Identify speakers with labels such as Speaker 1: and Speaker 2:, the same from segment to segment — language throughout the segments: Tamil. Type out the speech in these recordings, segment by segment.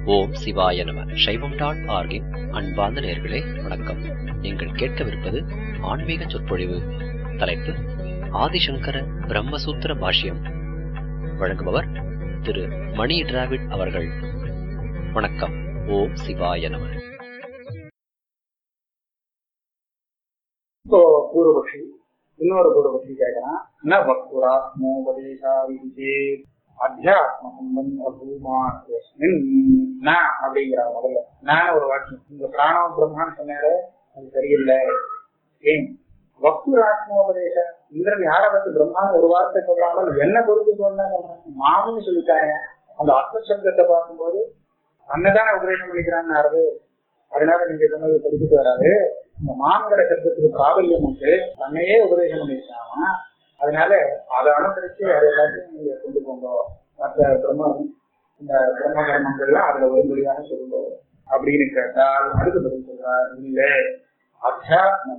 Speaker 1: ஓம் சிவாய நம சைவம் டாட் ஆர்கின் அன்பார்ந்த நேர்களே வணக்கம் நீங்கள் கேட்கவிருப்பது ஆன்மீக சொற்பொழிவு தலைப்பு ஆதிசங்கர பிரம்மசூத்திர பாஷ்யம் வழங்குபவர் திரு மணி டிராவிட் அவர்கள் வணக்கம் ஓம் சிவாய நம
Speaker 2: இப்போ பூர்வபக்ஷி இன்னொரு பூர்வபக்ஷி கேட்கறான் ந வக்துராத்மோபதேசாவிதே அத்தியாத்ம சம்பந்த பூமாஸ்மின் ந அப்படிங்கிற முதல்ல நான் ஒரு வாக்கியம் இந்த பிராணவ பிரம்மான்னு சொன்னாரு அது சரியில்லை ஏன் வக்துராத்மோபதேச இந்திரன் யாரை வந்து பிரம்மான்னு ஒரு வார்த்தை சொல்லாமல் என்ன பொறுத்து சொன்னா மாமன்னு சொல்லிட்டாங்க அந்த அர்த்த சப்தத்தை பார்க்கும்போது அன்னதான உபதேசம் பண்ணிக்கிறான்னு யாரு அதனால நீங்க சொன்னது படிச்சுட்டு வராது இந்த மான்கிற சப்தத்துக்கு பிராபல்யம் உண்டு தன்னையே உபதேசம் பண்ணிருக்காங்க அதனால அதை அனுசரிச்சு அது எல்லாத்தையும் நீங்க கொண்டு போங்க மற்ற பிரம்ம இந்த பிரம்ம கர்மங்கள்லாம் அதுல வரும்படியாக சொல்லுங்க அப்படின்னு கேட்டால் அடுத்து பதில் சொல்றார் இல்ல அத்தியாத்ம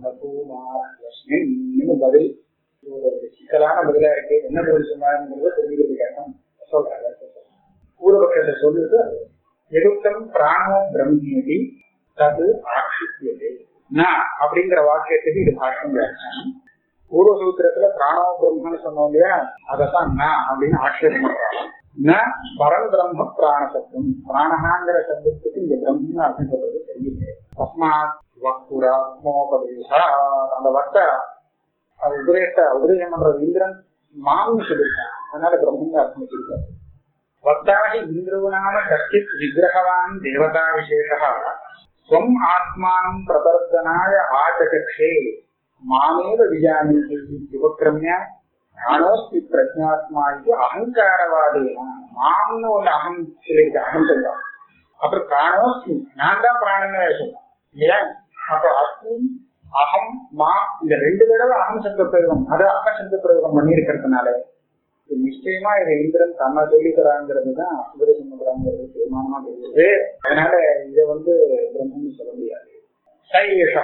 Speaker 2: சம்பந்தம் பதில் ஒரு சிக்கலான பதிலா இருக்கு என்ன பதில் சொன்னாருங்கிறத தெரிஞ்சுக்கிறதுக்காக சொல்றாங்க பூர்வபட்சத்தை சொல்லிட்டு எதுக்கம் பிராணோ பிரம்மேதி தது ஆட்சிப்பியது ந அப்படிங்கிற வாக்கியத்துக்கு இது பாஷ்யம் வியாக்கியானம் பூர்வ சூத்திரத்துல பிராணோ பிரம்மன்னு சொன்னோம் இல்லையா அதைத்தான் ந அப்படின்னு ஆட்சேபம் பண்றாங்க ந பரன் பிரம்ம பிராண சப்தம் பிராணஹாங்கிற சப்தத்துக்கு இந்த பிரம்மன்னு அர்த்தம் சொல்றது தெரியல தஸ்மாத் வக்துராத்மோபதேசா அந்த வக்த அது உபதேச உபதேசம் பண்றது இந்திரன் மாம்னு சொல்லியிருக்கான் அதனால பிரம்மன்னு அர்த்தம் வச்சிருக்காரு வக்தாஹி இந்திரவுநாம கஷ்டித் விக்கிரகவான் தேவதா விசேஷः ஸ்வம் ஆத்மானம் பிரபர்தனாய ஆச்சகக்ஷே மாமேவ விஜானீதி உபக்கிரமிய ஞானோஸ்தி பிரஜாத்மா இது அகங்காரவாதேன மாம்னு ஒண்ணு அகம் சொல்லிருக்கு அகம் சொல்றான் அப்புறம் பிராணோஸ்மி நான் தான் பிராணன்னு சொல்றேன் ஏன் அப்ப அஸ்மி அகம் மா இந்த ரெண்டு தடவை அகம் சப்த பிரயோகம் அது அக சப்த பிரயோகம் பண்ணியிருக்கிறதுனால நிச்சயமா இதை இந்திரன் தன்னை சொல்லிக்கிறாங்கிறது தான் உபதேசம் பண்றாங்கிறது தீர்மானமா தெரியுது அதனால இதை வந்து பிரம்மன்னு சொல்ல முடியாது சைஷா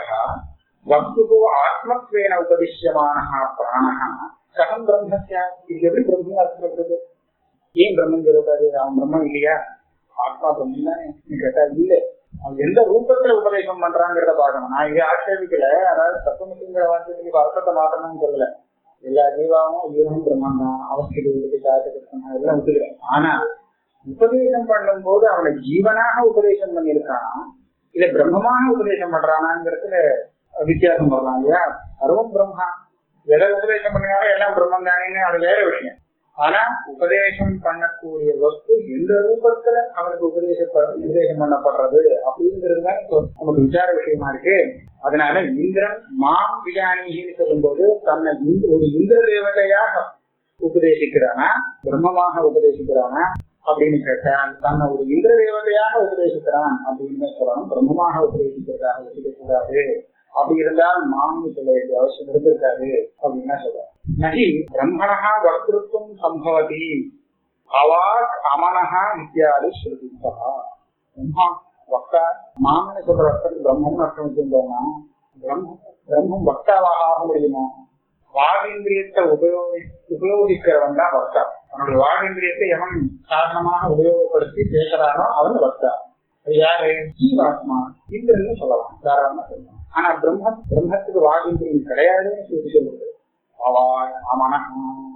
Speaker 2: வஸ்து ஆத்மத்வேன உபதிஷ்யமான பிராண ககம் பிரம்மஸ்யா இது எப்படி பிரம்மன் அர்த்தப்படுறது ஏன் பிரம்மன் சொல்லக்கூடாது அவன் பிரம்மன் இல்லையா ஆத்மா பிரம்மன் தானே கேட்டா இல்ல அவன் எந்த ரூபத்துல உபதேசம் பண்றாங்கிறத பாக்கணும் நான் இதை ஆட்சேபிக்கல அதாவது தத்துவத்துங்கிற வார்த்தைக்கு அர்த்தத்தை மாற்றணும்னு சொல்லல எல்லா ஜீவாவும் ஜீவனும் பிரம்மன் தான் அவஸ்திக்கு காட்டுக்கு எல்லாம் விட்டுக்கிறேன் ஆனா உபதேசம் பண்ணும் போது அவனை ஜீவனாக உபதேசம் பண்ணியிருக்கானா இல்ல பிரம்மமாக உபதேசம் பண்றானாங்கிறதுல வித்தியாசம் வரலாம் இல்லையா அருவம் பிரம்மா எதை உபதேசம் பண்ணினாலும் எல்லாம் பிரம்மம் தானேன்னு அது வேற விஷயம் ஆனா உபதேசம் பண்ணக்கூடிய வஸ்து எந்த ரூபத்துல அவனுக்கு உபதேச உபதேசம் பண்ணப்படுறது அப்படிங்கிறது தான் நமக்கு விசார விஷயமா இருக்கு அதனால இந்திரன் மாம் விஜானின்னு சொல்லும் போது தன்னை ஒரு இந்திர தேவதையாக உபதேசிக்கிறானா பிரம்மமாக உபதேசிக்கிறானா அப்படின்னு கேட்டால் தன்னை ஒரு இந்திர தேவதையாக உபதேசிக்கிறான் அப்படின்னு சொல்லணும் பிரம்மமாக உபதேசிக்கிறதாக வச்சுக்கூடாது அப்படி இருந்தால் மாம்னு சொல்ல வேண்டிய அவசியம் இருந்திருக்காது அப்படின்னு சொல்றாரு நகி பிரம்மணா வக்திருத்தம் சம்பவதி அவாக் அமனஹா இத்தியாதி ஸ்ருதிப்பா பிரம்மா வக்தா மாமன்னு சொல்ற அர்த்தத்துக்கு பிரம்மன் அர்த்தம் வச்சிருந்தோம்னா பிரம்மம் பிரம்மம் வக்தாவாக ஆக முடியுமோ வாகேந்திரியத்தை உபயோகி உபயோகிக்கிறவன் தான் வக்தா அவனுடைய வாகேந்திரியத்தை எவன் சாதனமாக உபயோகப்படுத்தி பேசுறானோ அவன் வக்தா அது யாரு ஜீவாத்மா இந்திரன்னு சொல்லலாம் தாராளமா சொல்லலாம் ஆனா பிரம்ம பிரம்மத்துக்கு வாகேந்திரியம் கிடையாதுன்னு சொல்லி சொல்லுது அவான் அமன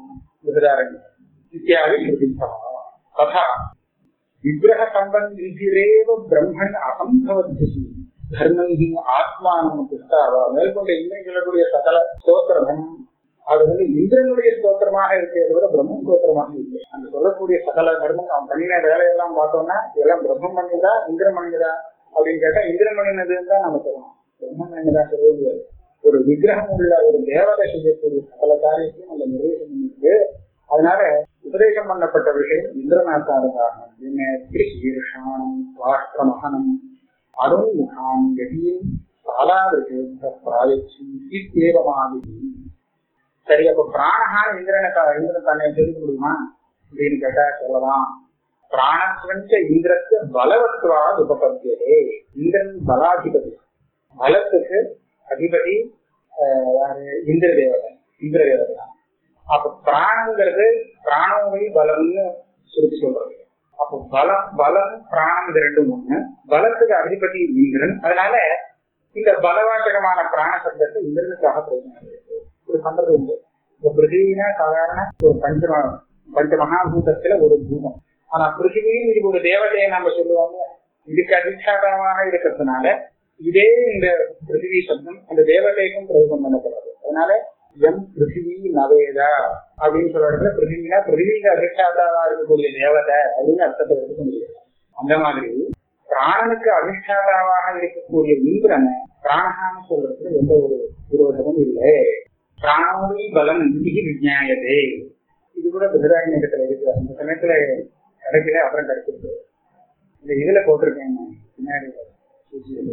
Speaker 2: இத்தியாதி ஸ்ருதிப்பா ததா விக்கிரக சம்பந்திரேவ பிரம்மன் அசம்பவத்தி தர்மி ஆத்மானம் புஸ்தாவா மேற்கொண்ட இன்னும் சொல்லக்கூடிய சகல ஸ்தோத்திரம் அது வந்து இந்திரனுடைய ஸ்தோத்திரமாக இருக்கிறத விட பிரம்ம ஸ்தோத்திரமாக இல்லை அந்த சொல்லக்கூடிய சகல தர்மம் அவன் பண்ணின வேலையெல்லாம் பார்த்தோம்னா இதெல்லாம் பிரம்மம் பண்ணிதா இந்திரன் பண்ணிதா அப்படின்னு கேட்டா இந்திரன் பண்ணினதுன்னு தான் நம்ம சொல்லணும் பிரம்மம் பண்ணினதா சொல்ல முடியாது ஒரு விக்கிரகம் உள்ள ஒரு தேவதை செய்யக்கூடிய சகல காரியத்தையும் அந்த நிறைவேற்றம் பண்ணிருக்கு அதனால உபதேசம் பண்ணப்பட்ட விஷயம் இந்திரநாத்தாரதாகும் சீர்ஷானம் வாஷ்டிரமகனம் அருண்முகாம் கதியும் பிராயேவமாகி சரி அப்ப பிராணஹான இந்திரனை இந்திரன் தன்னை தெரிவிக்க முடியுமா அப்படின்னு கேட்டா சொல்லலாம் பிராணஸ்வஞ்ச இந்திரத்து பலவத்துவா உபபத்தியதே இந்திரன் பலாதிபதி பலத்துக்கு அதிபதி யாரு இந்திர தேவதை இந்திர தேவதை அப்ப பிராணங்கிறது பிராணோவை பலம்னு சுருத்தி சொல்றது அப்போ பலம் பலம் பிராணம் இது ரெண்டும் ஒண்ணு பலத்துக்கு அதிபதி இந்திரன் அதனால இந்த பலவாச்சகமான பிராண சப்தத்தை இந்திரனுக்காக பிரயோஜனம் இருக்கு இது பண்றது உண்டு இந்த பிருத்திவினா சாதாரண ஒரு பஞ்ச பஞ்ச மகாபூதத்துல ஒரு பூதம் ஆனா பிருத்திவியும் இது ஒரு தேவதையை நம்ம சொல்லுவாங்க இதுக்கு அதிஷ்டாதமாக இருக்கிறதுனால இதே இந்த பிருத்திவி சப்தம் அந்த தேவதைக்கும் பிரயோகம் பண்ணப்படுறது அதனால எம் பிருத்திவி நவேதா அப்படின்னு சொல்ற இடத்துல பிருத்திவினா பிருத்திவிக்கு அதிஷ்டாதாவா இருக்கக்கூடிய தேவதை அப்படின்னு அர்த்தத்தை எடுக்க முடியாது அந்த மாதிரி பிராணனுக்கு அதிஷ்டாதாவாக இருக்கக்கூடிய இந்திரனை பிராணகான்னு சொல்றதுல எந்த ஒரு விரோதமும் இல்லை பிராணோவி பலம் இது விஜயாயதே இது கூட பிதராஜ்யத்துல இருக்கு அந்த சமயத்துல கிடைக்கல அப்புறம் கிடைச்சிருக்கு இந்த இதுல போட்டிருக்கேன் நான் பின்னாடி சூச்சியில.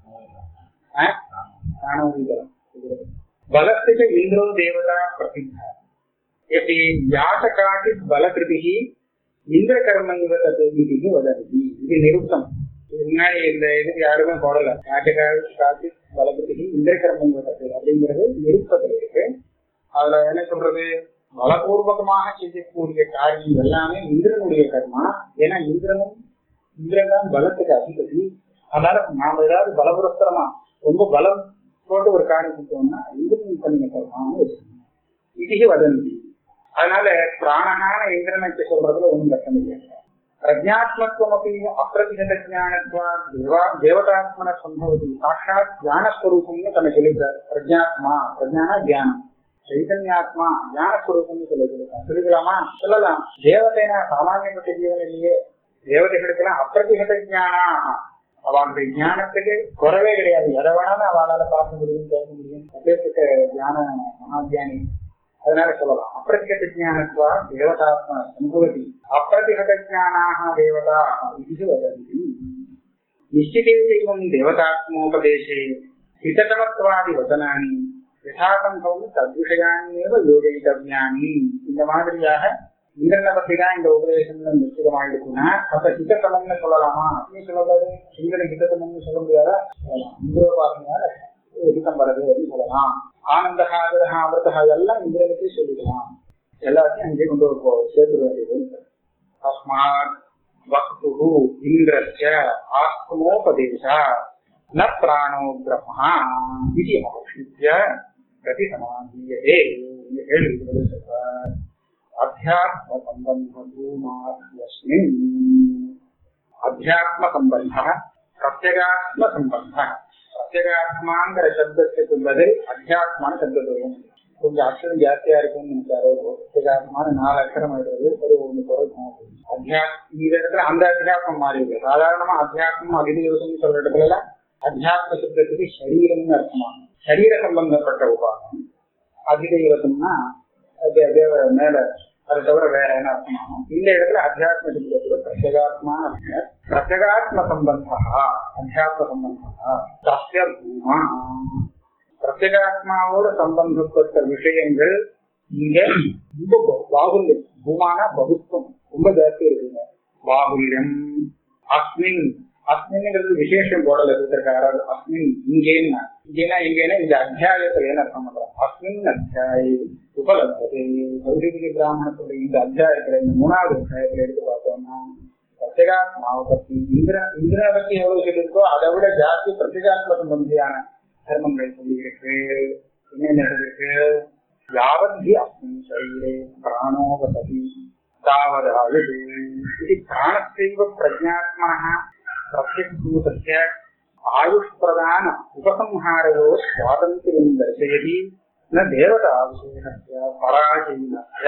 Speaker 2: ஆ? பிராணோவி பலம் இதுல. பலத்துக்கு இந்திரோ தேவதா பிரசித்தா எப்படி யாச காட்டித் பலகிருதி இந்திர கர்மங்க தத்துவீதிக்கு வதந்தி இது நிருத்தம் இது முன்னாடி இந்த இதுக்கு யாருமே போடல யாச காட்டி பலகிருதி இந்திர கர்மங்க தத்துவம் அப்படிங்கிறது நிருத்தத்துல இருக்கு அதுல என்ன சொல்றது பலபூர்வகமாக செய்யக்கூடிய காரியம் எல்லாமே இந்திரனுடைய கர்மா ஏன்னா இந்திரனும் இந்திரன் தான் பலத்துக்கு அதிபதி அதனால நாம ஏதாவது பலபுரஸ்தரமா ரொம்ப பலம் போட்டு ஒரு காரியம் செஞ்சோம்னா இந்திரன் பண்ணின கர்மான்னு வச்சுக்கணும் இதுக்கு வதந்தி அதனால பிராணகான இந்திரனுக்கு சொல்றதுல ஒண்ணும் கஷ்டம் இல்லை பிரஜாத்மத்துவமப்பி அப்பிரதிகத ஜானத்வா தேவா தேவதாத்மன சம்பவதி சாட்சாத் ஞானஸ்வரூபம்னு தன்னை சொல்லியிருக்காரு பிரஜாத்மா பிரஜானா தியானம் சைதன்யாத்மா ஞானஸ்வரூபம்னு சொல்லியிருக்காரு சொல்லிக்கலாமா சொல்லலாம் தேவதைனா சாமானியப்பட்ட ஜீவன் இல்லையே தேவதைகளுக்கெல்லாம் அப்பிரதிகத ஜானா அவளுடைய ஞானத்துக்கு குறவே கிடையாது எதை வேணாலும் அவளால பார்க்க முடியும் கேட்க முடியும் அப்பேற்பட்ட ஞான மகாத்தியானி அதனால சொல்லலாம் அப்பிரதிகத ஜானத்வா தேவதாத்மா சம்பவதி அப்பிரதிகத ஜானாக தேவதா இது வதந்தி நிश्चिते தெய்வம் தேவதாத்மோபதேசே ஹிததமத்வாதி வதனானி யதாசம்பவம் தத்விஷயானேவ யோகித்தவியானி இந்த மாதிரியாக இந்திரனை பத்தி தான் இந்த உபதேசம் நிச்சயமாயிருக்குன்னா அப்ப ஹிதத்தமம்னு சொல்லலாமா அப்படின்னு சொல்லக்கூடாது இந்திரன் ஹிதத்தமம்னு சொல்ல முடியாதா சொல்லலாம். இந்திரோபாசனையால ஹிதம் வருது அப்படின்னு சொல்லலாம் ஆனந்தகா விரகா அமிர்தகா எல்லாம் இந்திரனுக்கே சொல்லிக்கலாம் எல்லாத்தையும் அங்கே கொண்டு போ சேர்த்து வேண்டியது தஸ்மாத் வக்து இந்திரஸ்ய ஆத்மோபதேசா ந பிராணோ பிரம்மா இது அவசிய பிரதி சமாதீயதே இந்த கேள்வி பதில் சொல்றார் அத்தியாத்ம சம்பந்த பூமாஸ்மின் அத்தியாத்ம சம்பந்த பிரத்யகாத்ம சம்பந்த பிரத்யகாத்மாங்கிற சப்தத்துக்கு பதில் அத்தியாத்மான சப்தத்துவம் கொஞ்சம் அக்ஷரம் ஜாஸ்தியா இருக்கும்னு நினைச்சாரு பிரத்யகாத்மான நாலு அக்ஷரம் ஆயிடுறது ஒரு ஒண்ணு குறைக்கும் அத்தியாத் இந்த இடத்துல அந்த அத்தியாத்மம் மாறி இருக்கு சாதாரணமா அத்தியாத்மம் அதிதேவசம் சொல்ற இடத்துல எல்லாம் அத்தியாத்ம சப்தத்துக்கு சரீரம்னு அர்த்தமா சரீர சம்பந்தப்பட்ட உபாதம் அதிதெய்வத்தம்னா அது தேவ மேல அதை தவிர வேற என்ன அர்த்தமாகும் இந்த இடத்துல அத்தியாத்ம சப்தத்துல பிரத்யகாத்மா அர்த்தம். பிரத்யகாத்ம சம்பந்தா அத்தியாத்ம சம்பந்தா தஸ்ய பூமா பிரத்யகாத்மாவோட சம்பந்தப்பட்ட விஷயங்கள் இங்க ரொம்ப பா- பாகுல்யம் பூமானா பகுத்துவம் ரொம்ப ஜாஸ்தி இருக்குங்க பாகுல்யம் அஸ்மின் அஸ்மின்ங்கிறது விசேஷம் போடல இருக்காரு அஸ்மின் இங்கேன்னா இங்கேனா இங்கேனா இந்த அத்தியாயத்துல என்ன அர்த்தம் பண்றோம் அஸ்மின் அத்தியாய உபலப்தத்தை சௌரிக பிராமணத்துடைய இந்த அத்தியாயத்துல இந்த மூணாவது அத்தியாயத்துல எடுத்து பார்த்தோம்னா பிரத்யேகாத்மாவை பத்தி இந்திர இந்திரனை பத்தி எவ்வளவு சொல்லியிருக்கோ அதை விட ஜாஸ்தி பிரத்யேகாத்ம சம்பந்தியான தர்மங்கள் சொல்லி இருக்கு என்னென்ன இருக்கு யாவந்தி அஸ்மின் சரீரே பிராணோபதி तावदायुः इति प्राणस्यैव प्रज्ञात्मनः प्रत्यक्भूतस्य आयुष्प्रदान उपसंहारयो स्वातन्त्र्यं दर्शयति न देवताविशेषस्य पराचीनस्य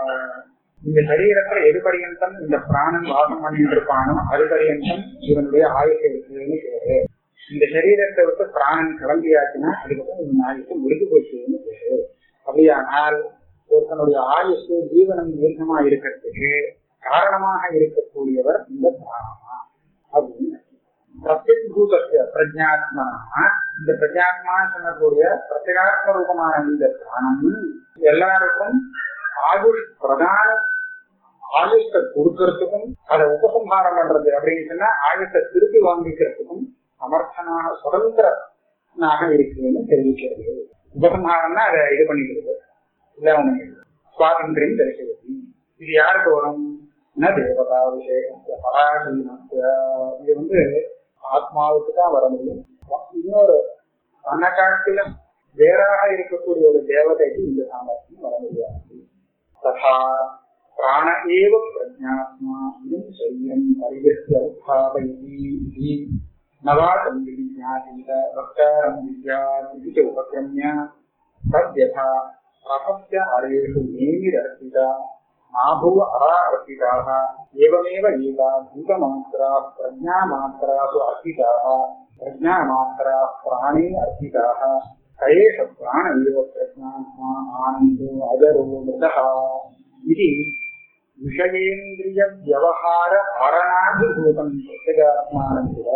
Speaker 2: இந்த சரீரத்துல எது பரியந்தம் இந்த பிராணன் வாசம் பண்ணிட்டு இருப்பானோ அது பரியந்தம் இவனுடைய ஆயுஷ இருக்குன்னு பேரு இந்த சரீரத்தை விட்டு பிராணன் கிளம்பியாச்சுன்னா அதுக்கப்புறம் இவன் ஆயுஷம் முடிஞ்சு போச்சுன்னு பேரு அப்படியானால் ஒருத்தனுடைய ஆயுசு ஜீவனம் தீர்க்கமா இருக்கிறதுக்கு காரணமாக இருக்கக்கூடியவர் இந்த பிராணமா அப்படின்னு பிரத்யபூதஸ்ய பிரஜாத்மா இந்த பிரஜாத்மா சொல்லக்கூடிய பிரத்யேகாத்ம ரூபமான இந்த பிராணம் எல்லாருக்கும் ஆயுஷ் பிரதான ஆயுஷத்தை கொடுக்கறதுக்கும் அதை உபசம்ஹாரம் பண்றது அப்படின்னு சொன்னா ஆயுஷத்தை திருப்பி வாங்கிக்கிறதுக்கும் சமர்த்தனாக சுதந்திரனாக இருக்குன்னு தெரிவிக்கிறது உபசம்ஹாரம்னா அதை இது பண்ணிக்கிறது இல்லாம சுவாதந்திரம் தரிசனம் இது யாருக்கு வரும் ந தேவதா விசேஷம் பராசீனம் இது வந்து ஆத்மாவுக்கு தான் வர முடியும் இன்னொரு தன்னை காட்டிலும் வேறாக இருக்கக்கூடிய ஒரு தேவதைக்கு இந்த சாமர்த்தியம் வர முடியாது ததா பிராண ஏவ பிரஜாத்மா இதம் சரீரம் பரிகிருத்திய உத்பாவயதி நவாதம் விஜாதீத வக்தாரம் வித்யாத் இது ச உபக்ரமிய तद्यथा प्रपस्य हरेषु नेमिरर्पिता नाभुव अरा अर्पिताः एवमेव एका भूतमात्रा प्रज्ञामात्रासु अर्पिताः प्रज्ञामात्रा प्राणे अर्पिताः स एष प्राण एव प्रज्ञात्मा आनन्दो अजरो मृतः इति विषयेन्द्रियव्यवहार हरणाभिभूतं प्रत्यगात्मानं किल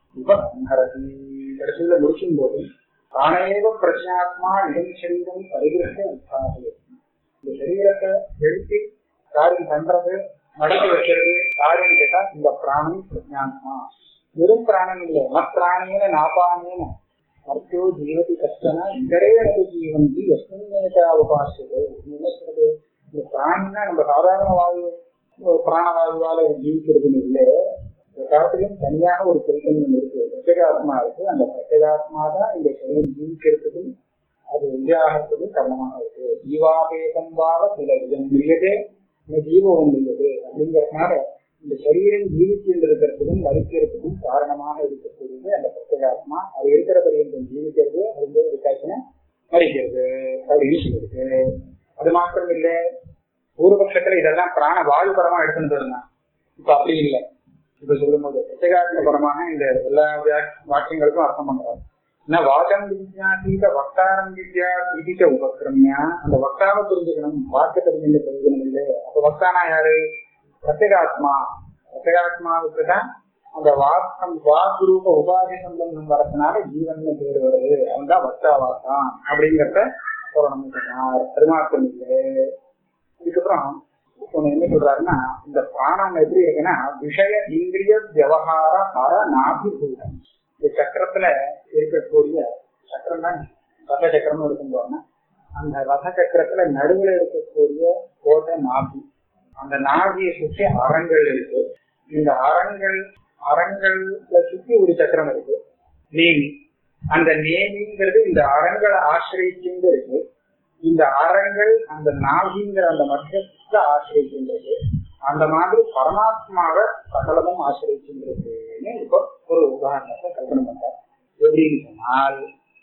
Speaker 2: उपसंहरति கடைசியில முடிக்கும் போது தானேவ பிரஜாத்மா இதன் சரீரம் பரிகிரக உத்தாபயம் இந்த சரீரத்தை எழுப்பி காரியம் பண்றது நடத்தி வைக்கிறது காரியம் கேட்டா இந்த பிராணம் பிரஜாத்மா வெறும் பிராணம் இல்லை மற்றானேன நாபானேன மருத்துவ ஜீவதி கஷ்டனா இதரே எனக்கு ஜீவந்தி எஸ்மின்னேகா உபாசியது என்ன சொல்றது இந்த பிராணினா நம்ம சாதாரண வாயு பிராணவாயுவால ஜீவிக்கிறதுன்னு இல்லை இந்த காலத்திலும் தனியாக ஒரு சைத்தன்யம் இருக்கு பிரத்யேகாத்மா இருக்கு அந்த பிரத்யேகாத்மா தான் இந்த சரீரம் ஜீவிக்கிறதுக்கும் அது வெளியாகிறதுக்கும் காரணமாக இருக்கு ஜீவாபேதம் பாவ சில இதன் முடியதே இந்த ஜீவம் முடியது அப்படிங்கறதுனால இந்த சரீரம் ஜீவிச்சுட்டு இருக்கிறதுக்கும் மறிக்கிறதுக்கும் காரணமாக இருக்கக்கூடியது அந்த பிரத்யேகாத்மா அது இருக்கிற பரியந்தம் ஜீவிக்கிறது அது இருக்காச்சுன்னா மறிக்கிறது அப்படின்னு சொல்லியிருக்கு அது மாத்திரம் இல்லை பூர்வபட்சத்துல இதெல்லாம் பிராண வாயு பரமா எடுத்துட்டு இருந்தான் இப்ப அப்படி இல்லை இப்ப சொல்லும்போது பிரத்யேகாத்ம பரமாக இந்த எல்லா வாக்கியங்களுக்கும் அர்த்தம் பண்றாரு என்ன வாக்கம் வித்யாசீக வக்தாரம் வித்யா இதிக்க உபக்கிரமியா அந்த வக்தாவை புரிஞ்சுக்கணும் வாக்கு தெரிஞ்சு பிரயோஜனம் இல்லை அப்ப வக்தானா யாரு பிரத்யேகாத்மா பிரத்யேகாத்மாவுக்கு தான் அந்த வாக்கம் வாக்குரூப உபாதி சம்பந்தம் வரதுனால ஜீவன் பேர் வருது அவன் தான் வக்தாவாத்தான் அப்படிங்கிறத சொல்லணும் சொன்னார் பெருமாற்றம் இல்லை இதுக்கப்புறம் ஒண்ணு என்ன சொல்றாருன்னா இந்த பிராணம் எப்படி இருக்குன்னா விஷய இந்திரிய விவகார அற நாபிபூதம் இந்த சக்கரத்துல இருக்கக்கூடிய சக்கரம் தான் ரத சக்கரம்னு இருக்கும் அந்த ரத சக்கரத்துல நடுவுல இருக்கக்கூடிய கோட்டை நாபி அந்த நாபியை சுற்றி அறங்கள் இருக்கு இந்த அறங்கள் அறங்கள்ல சுற்றி ஒரு சக்கரம் இருக்கு நேமி அந்த நேமிங்கிறது இந்த அறங்களை ஆசிரியச்சுட்டு இருக்கு இந்த அறங்கள் அந்த நாகிங்கிற அந்த மத்தியத்தை ஆசிரியக்கின்றது அந்த மாதிரி பரமாத்மாவை சகலமும் ஆசிரியக்கின்றதுன்னு இப்போ ஒரு உதாரணத்தை கல்பனை பண்றார் எப்படின்னு சொன்னால்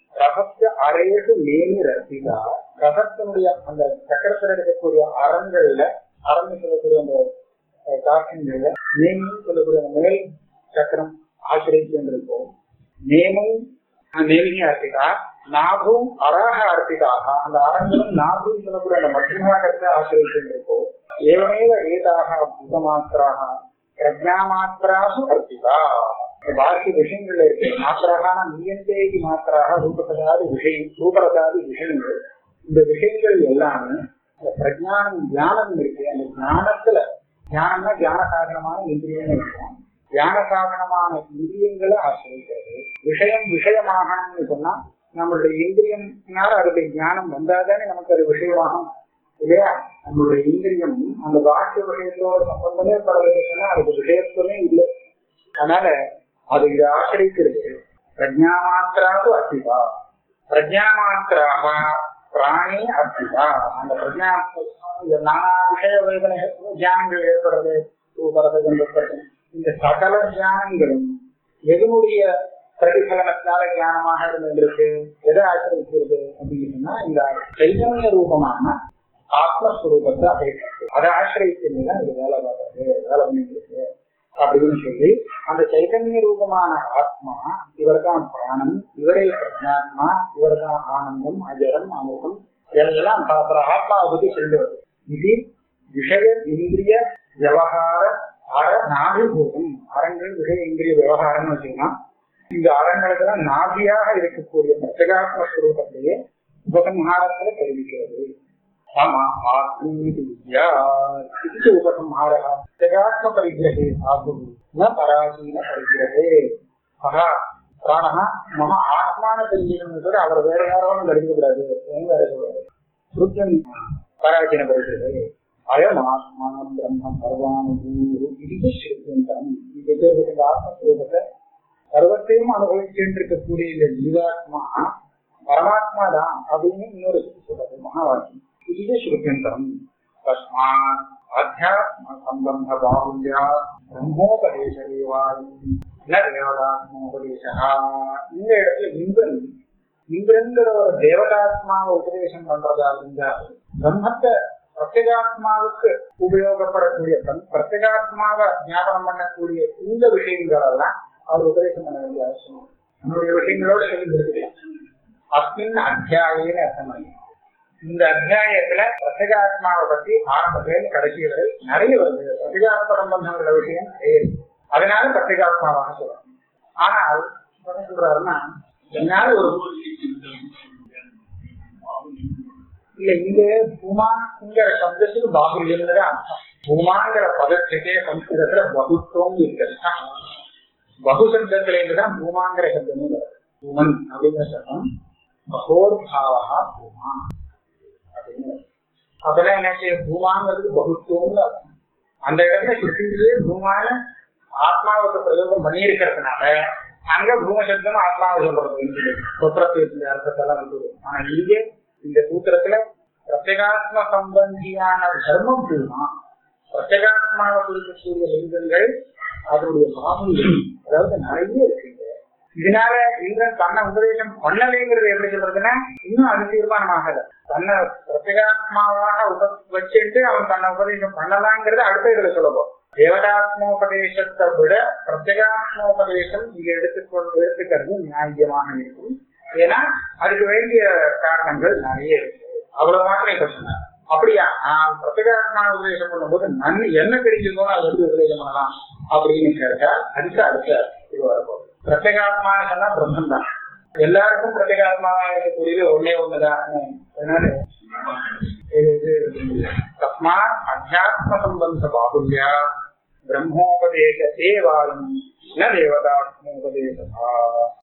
Speaker 2: ரகசிய அறையது நேமி ரசிதா ரகத்தினுடைய அந்த சக்கரத்தில் இருக்கக்கூடிய அறங்கள்ல அறன்னு சொல்லக்கூடிய அந்த காக்கின்கள்ல நேமின்னு சொல்லக்கூடிய அந்த மேல் சக்கரம் ஆசிரியக்கின்றிருக்கும் நேமும் நேமினி அர்த்திகா நாபும் அராக அர்த்திதாக அந்த அரங்களும் நாபும் சொல்லக்கூடிய அந்த மத்தியமாகத்தை ஆசிரியக்கின்றப்போ ஏவமேவ ஏதாக பூதமாத்திராக பிரஜாமாத்திராசு அர்த்திகா பாக்கி விஷயங்கள்ல இருக்கு மாத்திராக நீயந்தேகி மாத்திராக ரூபரசாதி விஷயம் ரூபரசாதி விஷயங்கள் இந்த விஷயங்கள் எல்லாமே இந்த பிரஜானம் தியானம் இருக்கு அந்த ஞானத்துல ஞானம்னா தியான சாதனமான இந்திரியங்கள் இருக்கும் தியான சாதனமான இந்திரியங்களை ஆசிரியக்கிறது விஷயம் விஷயமாகணும்னு சொன்னா நம்மளுடைய இந்திரியம்னால அதோடைய ஞானம் வந்தாதானே நமக்கு அது விஷயமாகும் இல்லையா நம்மளுடைய இந்திரியம் அந்த பாக்கிய விஷயத்தோட சம்பந்தமே படவில்லைன்னா அதுக்கு விஷயத்துவமே இல்லை அதனால அது இதை ஆசிரிக்கிறது பிரஜா மாத்திராது அர்த்திதா பிரஜா மாத்திராக பிராணி அர்த்திதா அந்த பிரஜா நானா விஷய வேதனை தியானங்கள் ஏற்படுறது பரதம் இந்த சகல தியானங்களும் எதனுடைய பிரதிபலனத்தால ஞானமாக இருந்திருக்கு எதை ஆசிரியக்கிறது அப்படின்னு சொன்னா இந்த சைதன்ய ரூபமான ஆத்மஸ்வரூபத்தை அபேட்சிக்கு அதை ஆசிரியத்துதான் இது வேலை பார்க்கறது வேலை பண்ணிட்டு இருக்கு அப்படின்னு சொல்லி அந்த சைதன்ய ரூபமான ஆத்மா இவர்தான் பிராணம் இவரே பிரஜாத்மா இவர்தான் ஆனந்தம் அஜரம் அமுகம் எல்லாம் அப்புறம் ஆத்மாவை பத்தி சொல்லி வருது இது விஷய இந்திரிய விவகார அற நாபிபூதம் அறங்கள் விஷய இந்திரிய விவகாரம்னு வச்சுக்கலாம் இந்த அறங்களுக்கெல்லாம் நாபியாக இருக்கக்கூடிய பிரத்யகாத்ம ஸ்வரூபத்தையே உபசம்ஹாரத்துல தெரிவிக்கிறது ஆமா ஆத்மீதி வித்யா இது உபசம்ஹார பிரத்யகாத்ம பரிகிரகே சாது ந பராசீன பரிகிரகே ஆஹா பிராணஹா மம ஆத்மான தெரிஞ்சுக்கணும் கூட அவர் வேற யாரும் எடுக்கக்கூடாது வேற சொல்றாரு சுருத்தம் பராசீன பரிகிரகே அயமாத்மா பிரம்ம சர்வானுபூ இது சிறுத்தம் இது இந்த ஆத்மஸ்வரூபத்தை சர்வத்தையும் அனுபவிச்சுட்டு இருக்கக்கூடிய இந்த ஜீவாத்மா பரமாத்மா தான் அப்படின்னு இன்னொரு சொல்றது மகாவாக்கியம் இது ஸ்ருத்தியந்தரம் தஸ்மாத் அத்தியாத்ம சம்பந்த பாகுல்யா பிரம்மோபதேச தேவதாத்மோபதேசா இந்த இடத்துல இந்திரன் இந்திரங்கிற ஒரு தேவதாத்மாவை உபதேசம் பண்றதா இருந்தா பிரம்மத்தை பிரத்யேகாத்மாவுக்கு உபயோகப்படக்கூடிய பிரத்யேகாத்மாவை ஞாபகம் பண்ணக்கூடிய இந்த விஷயங்கள் எல்லாம் அவர் உபதேசம் பண்ண வேண்டிய அவசியம் நம்முடைய விஷயங்களோட சொல்லி அஸ்மின் அத்தியாயின்னு அர்த்தம் பண்ணி இந்த அத்தியாயத்துல பிரத்யேகாத்மாவை பத்தி ஆரம்பத்துல கடைசி வரை நிறைய வருது பிரத்யேகாத்ம சம்பந்தங்கள விஷயம் நிறைய இருக்கு அதனால பிரத்யேகாத்மாவாக சொல்றோம் ஆனால் என்ன சொல்றாருன்னா என்னால ஒரு இல்ல இங்க பூமாங்கிற சப்தத்துக்கு பாகுல்யம் அர்த்தம் பூமாங்கிற பதத்துக்கே சம்ஸ்கிருதத்துல பகுத்துவம் இருக்கிறது பகுசப்தத்துல இருந்துதான் பூமாங்கிற சப்தமும் வருது பூமன் அப்படிங்கிற சப்தம் பகோர்பாவா பூமா அப்படின்னு அப்பெல்லாம் என்ன பூமாங்கிறதுக்கு பகுத்துவம்னு அர்த்தம் அந்த இடத்துல சுற்றிலேயே பூமான ஆத்மாவுக்கு பிரயோகம் பண்ணியிருக்கிறதுனால அங்க பூமசப்தம் ஆத்மாவை சொல்றது சொற்றத்தின் அர்த்தத்தெல்லாம் வந்து ஆனா இங்க இந்த சூத்திரத்துல பிரத்யேகாத்ம சம்பந்தியான தர்மம் பூமா பிரத்யேகாத்மாவை குறிக்கக்கூடிய லிங்கங்கள் அதனுடைய மாமூலம் அதாவது நிறைய இருக்குங்க இதனால இந்திரன் தன்னை உபதேசம் பண்ணலைங்கிறது எப்படி சொல்றதுன்னா இன்னும் அது தீர்மானமாகல தன்னை பிரத்யேகாத்மாவாக உப வச்சுட்டு அவன் தன்னை உபதேசம் பண்ணலாங்கிறது அடுத்த இதுல சொல்லப்போம் தேவதாத்மோபதேசத்தை விட பிரத்யேகாத்மோபதேசம் இங்க எடுத்துக்கொண்டு எடுத்துக்கிறது நியாயமாக இருக்கும் ஏன்னா அதுக்கு வேண்டிய காரணங்கள் நிறைய இருக்கு அவ்வளவு மாத்திரம் இப்ப சொன்னார் அப்படியா நான் பிரத்யேகாத்மா உபதேசம் பண்ணும்போது நன் என்ன கிடைக்குமோ அதை வந்து உபதேசம் பண்ணலாம் அப்படின்னு கேட்டா அதுக்கு அடுத்த இது வரப்போகுது பிரத்யேகாத்மான்னு சொன்னா பிரம்மன் தான் எல்லாருக்கும் பிரத்யேகாத்மாவா இருக்கக்கூடியது ஒன்னே ஒண்ணுதான் அதனால இது தஸ்மாத் அத்தியாத்ம சம்பந்த பாகுல்யா பிரம்மோபதேச சேவாயும் ந தேவதாத்மோபதேசா